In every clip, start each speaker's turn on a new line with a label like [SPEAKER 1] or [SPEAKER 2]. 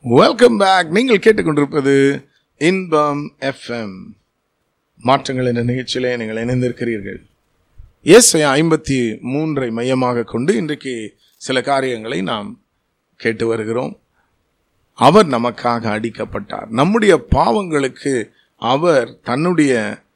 [SPEAKER 1] Welcome back நீங்கள் கேட்டுக்கொண்டிருப்பது இன்பம் எஃப்எம் மாற்றங்கள் என்ற நிகழ்ச்சியிலே நீங்கள் இணைந்திருக்கிறீர்கள் ஏசை ஐம்பத்தி மூன்றை மையமாக கொண்டு இன்றைக்கு சில காரியங்களை நாம் கேட்டு வருகிறோம் அவர் நமக்காக அடிக்கப்பட்டார் நம்முடைய பாவங்களுக்கு அவர் தன்னுடைய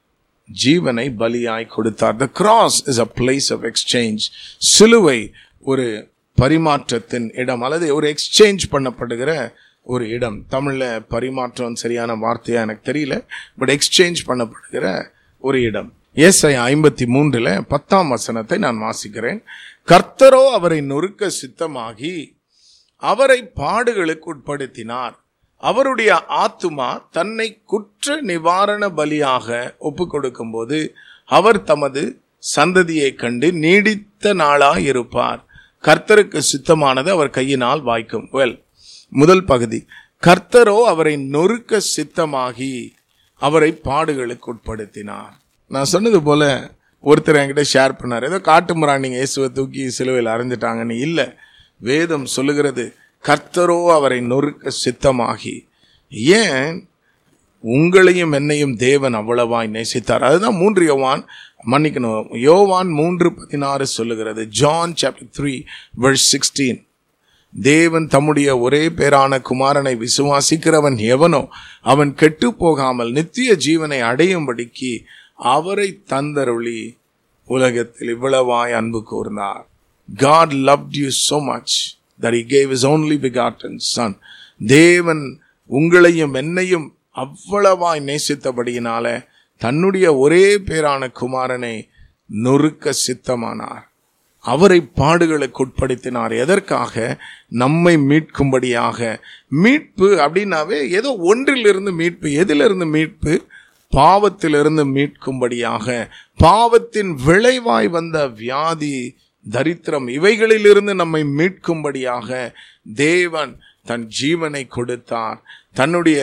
[SPEAKER 1] ஜீவனை பலியாய் கொடுத்தார் the cross is a place of exchange சிலுவை ஒரு பரிமாற்றத்தின் இடம் அல்லது ஒரு எக்ஸ்சேஞ்ச் பண்ணப்படுகிற ஒரு இடம் தமிழில் பரிமாற்றம் சரியான வார்த்தையா எனக்கு தெரியல பட் எக்ஸ்சேஞ்ச் பண்ணப்படுகிற ஒரு இடம் ஏசை ஐம்பத்தி மூன்றில் பத்தாம் வசனத்தை நான் வாசிக்கிறேன் கர்த்தரோ அவரை நொறுக்க சித்தமாகி அவரை பாடுகளுக்கு உட்படுத்தினார் அவருடைய ஆத்துமா தன்னை குற்ற நிவாரண பலியாக ஒப்பு கொடுக்கும்போது அவர் தமது சந்ததியை கண்டு நீடித்த நாளாய் இருப்பார் கர்த்தருக்கு சித்தமானது அவர் கையினால் வாய்க்கும் வெல் முதல் பகுதி கர்த்தரோ அவரை நொறுக்க சித்தமாகி அவரை பாடுகளுக்கு உட்படுத்தினார் நான் சொன்னது போல ஒருத்தர் என்கிட்ட ஷேர் பண்ணார் ஏதோ காட்டு முறாண்டிங்க இயேசுவை தூக்கி சிலுவையில் அரைஞ்சிட்டாங்கன்னு இல்லை வேதம் சொல்லுகிறது கர்த்தரோ அவரை நொறுக்க சித்தமாகி ஏன் உங்களையும் என்னையும் தேவன் அவ்வளவாய் நேசித்தார் அதுதான் மூன்று யோவான் மன்னிக்கணும் யோவான் மூன்று பதினாறு சொல்லுகிறது John chapter three verse sixteen தேவன் தம்முடைய ஒரே பேரான குமாரனை விசுவாசிக்கிறவன் எவனோ அவன் கெட்டு போகாமல் நித்திய ஜீவனை அடையும்படிக்கு அவரை தந்தருளி உலகத்தில் இவ்வளவாய் அன்பு கூர்ந்தார் God loved you so much that he gave his only begotten son. தேவன் உங்களையும் என்னையும் அவ்வளவாய் நேசித்தபடியினால தன்னுடைய ஒரே பேரான குமாரனை நொறுக்க சித்தமானார் அவரை பாடுகளுக்கு உட்படுத்தினார் எதற்காக நம்மை மீட்கும்படியாக மீட்பு அப்படின்னாவே ஏதோ ஒன்றிலிருந்து மீட்பு எதிலிருந்து மீட்பு பாவத்திலிருந்து மீட்கும்படியாக பாவத்தின் விளைவாய் வந்த வியாதி தரித்திரம் இவைகளிலிருந்து நம்மை மீட்கும்படியாக தேவன் தன் ஜீவனை கொடுத்தார் தன்னுடைய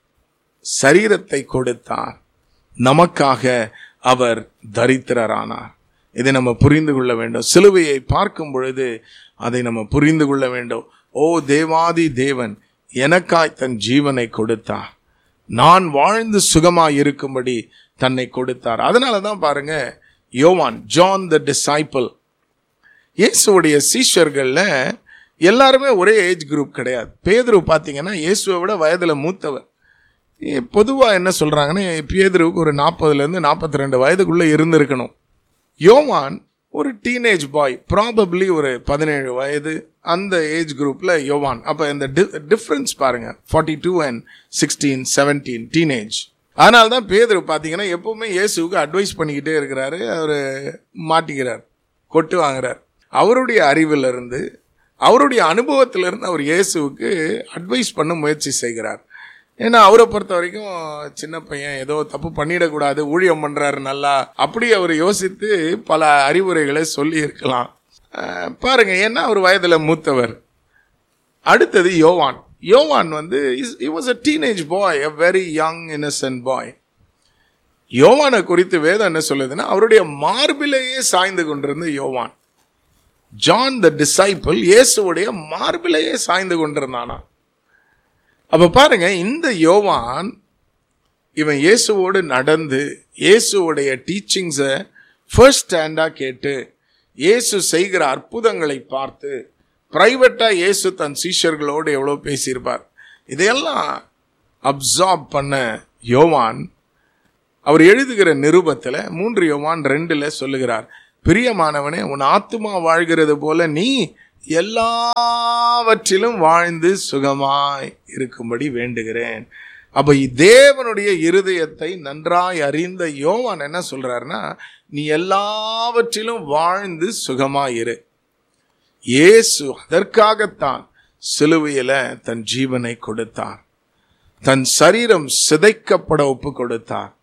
[SPEAKER 1] சரீரத்தை கொடுத்தார் நமக்காக அவர் தரித்திரரானார் இதை நம்ம புரிந்து கொள்ள வேண்டும் சிலுவையை பார்க்கும் பொழுது அதை நம்ம புரிந்து கொள்ள வேண்டும் ஓ தேவாதி தேவன் எனக்காய் தன் ஜீவனை கொடுத்தார் நான் வாழ்ந்து சுகமாய் இருக்கும்படி தன்னை கொடுத்தார் அதனால தான் பாருங்க யோவான் ஜான் த டிசைபிள் இயேசுடைய சீஷர்களில் எல்லாருமே ஒரே ஏஜ் குரூப் கிடையாது பேதுரு பார்த்தீங்கன்னா இயேசுவை விட வயதில் மூத்தவர் பொதுவாக என்ன சொல்கிறாங்கன்னா பேதுருவுக்கு ஒரு நாற்பதுலேருந்து நாற்பத்தி ரெண்டு வயதுக்குள்ளே இருந்திருக்கணும் யோவான் ஒரு டீனேஜ் பாய் ப்ராபப்ளி ஒரு பதினேழு வயது அந்த ஏஜ் குரூப்பில் யோவான் அப்போ இந்த டிஃப்ரென்ஸ் பாருங்கள் forty two and sixteen seventeen teenage அதனால தான் பேதர் பார்த்தீங்கன்னா எப்பவுமே இயேசுவுக்கு அட்வைஸ் பண்ணிக்கிட்டே இருக்கிறாரு அவர் மாட்டிக்கிறார் கொட்டு வாங்குறார் அவருடைய அறிவிலிருந்து அவருடைய அனுபவத்திலிருந்து அவர் இயேசுவுக்கு அட்வைஸ் பண்ண முயற்சி செய்கிறார் ஏன்னா அவரை பொறுத்த வரைக்கும் சின்ன பையன் ஏதோ தப்பு பண்ணிடக்கூடாது ஊழியம் பண்ணுறாரு நல்லா அப்படி அவர் யோசித்து பல அறிவுரைகளை சொல்லி இருக்கலாம் பாருங்க ஏன்னா அவர் வயதில் மூத்தவர் அடுத்தது யோவான் யோவான் வந்து he was a teenage boy a very young innocent boy யோவானை குறித்து வேதம் என்ன சொல்லுதுன்னா அவருடைய மார்பிலேயே சாய்ந்து கொண்டிருந்த யோவான் ஜான் த டிசைபிள் இயேசுடைய மார்பிலேயே சாய்ந்து கொண்டிருந்தானா அப்ப பாருங்க இந்த யோவான் இவன் இயேசுவோடு நடந்து இயேசுவோடைய டீச்சிங்ஸை ஃபர்ஸ்ட் ஸ்டாண்டாக கேட்டு இயேசு செய்கிற அற்புதங்களை பார்த்து ப்ரைவேட்டாக இயேசு தன் சீஷர்களோடு எவ்வளோ பேசியிருப்பார் இதையெல்லாம் அப்சார்ப் பண்ண யோவான் அவர் எழுதுகிற நிருபத்தில் மூன்று யோவான் ரெண்டில் சொல்லுகிறார் பிரியமானவனே உன் ஆத்துமா வாழ்கிறது போல நீ எல்லாவற்றிலும் வாழ்ந்து சுகமாய் இருக்கும்படி வேண்டுகிறேன் அப்ப தேவனுடைய இருதயத்தை நன்றாய் அறிந்த யோவான் என்ன சொல்றாருன்னா நீ எல்லாவற்றிலும் வாழ்ந்து சுகமாயிரு இயேசு அதற்காகத்தான் சிலுவையில தன் ஜீவனை கொடுத்தார் தன் சரீரம் சிதைக்கப்பட ஒப்பு கொடுத்தார்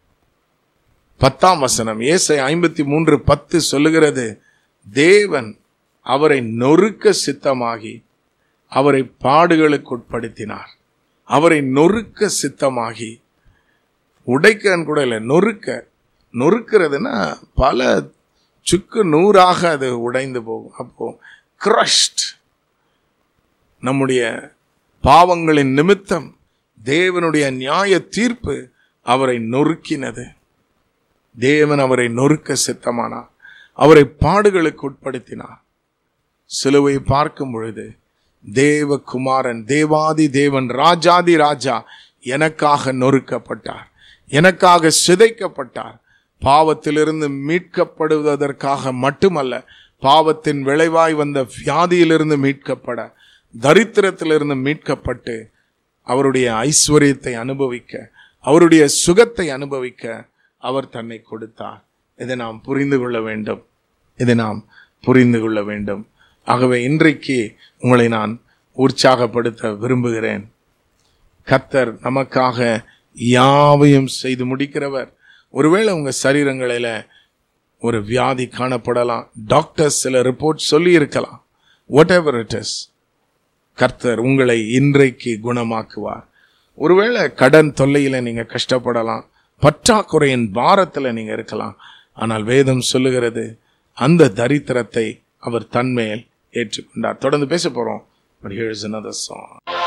[SPEAKER 1] பத்தாம் வசனம் ஏசை ஐம்பத்தி மூன்று பத்து சொல்லுகிறது தேவன் அவரை நொறுக்க சித்தமாகி அவரை பாடுகளுக்கு உட்படுத்தினார் அவரை நொறுக்க சித்தமாகி உடைக்கன்னு கூட இல்லை நொறுக்க நொறுக்கிறதுனா பல சுக்கு நூறாக அது உடைந்து போகும் அப்போ கிரஷ்ட் நம்முடைய பாவங்களின் நிமித்தம் தேவனுடைய நியாய தீர்ப்பு அவரை நொறுக்கினது தேவன் அவரை நொறுக்க சித்தமானார் அவரை பாடுகளுக்கு உட்படுத்தினார் சிலுவை பார்க்கும் பொழுது தேவகுமாரன் தேவாதி தேவன் ராஜாதி ராஜா எனக்காக நொறுக்கப்பட்டார் எனக்காக சிதைக்கப்பட்டார் பாவத்திலிருந்து மீட்கப்படுவதற்காக மட்டுமல்ல பாவத்தின் விளைவாய் வந்த வியாதியிலிருந்து மீட்கப்பட தரித்திரத்திலிருந்து மீட்கப்பட்டு அவருடைய ஐஸ்வர்யத்தை அனுபவிக்க அவருடைய சுகத்தை அனுபவிக்க அவர் தன்னை கொடுத்தார் இதை நாம் புரிந்து கொள்ள வேண்டும் இதை நாம் புரிந்து கொள்ள வேண்டும் ஆகவே இன்றைக்கு உங்களை நான் உற்சாகப்படுத்த விரும்புகிறேன் கத்தர் நமக்காக யாவையும் செய்து முடிக்கிறவர் ஒருவேளை உங்க சரீரங்களில ஒரு வியாதி காணப்படலாம் டாக்டர்ஸ் சில ரிப்போர்ட் சொல்லி இருக்கலாம் வாட் எவர் இட் இஸ் கர்த்தர் உங்களை இன்றைக்கு குணமாக்குவார் ஒருவேளை கடன் தொல்லையில நீங்க கஷ்டப்படலாம் பற்றாக்குறையின் பாரத்துல நீங்க இருக்கலாம் ஆனால் வேதம் சொல்லுகிறது அந்த தரித்திரத்தை அவர் தன்மேல் ஏற்றுக்கொண்டார் தொடர்ந்து பேச போறோம் But here's another song.